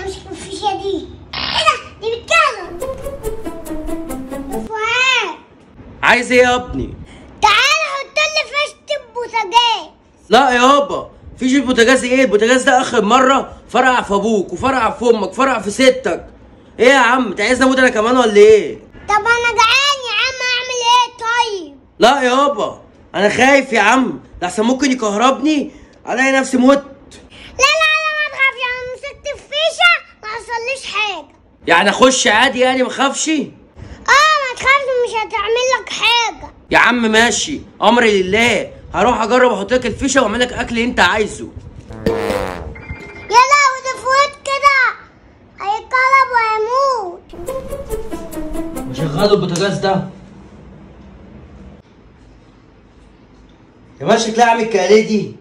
امسك الفيشه دي ايه ده دي بتكلم فؤاد عايز ايه يا ابني تعال حط لي فيشه البوتاجاز لا يابا فيش البوتاجاز ايه البوتاجاز ده اخر مره فرقع في ابوك وفرقع في امك فرقع في ستك ايه يا عم انت عايزني اموت انا كمان ولا ايه طب انا جعان يا عم اعمل ايه طيب لا يابا انا خايف يا عم لحسن ممكن يكهربني الاقي نفسي مت لا لا لا ما تخافش انا مسكت الفيشه ما حصليش حاجه يعني اخش عادي يعني ما اخافش اه ما تخافش مش هتعمل لك حاجه يا عم ماشي امري لله هروح اجرب احط لك الفيشه واعمل لك اكل اللي انت عايزه يا لهوي ده فؤاد كده هيتكهرب وهيموت وشغلوا البوتاجاز ده يا باشا شكلها عامل كاليه دي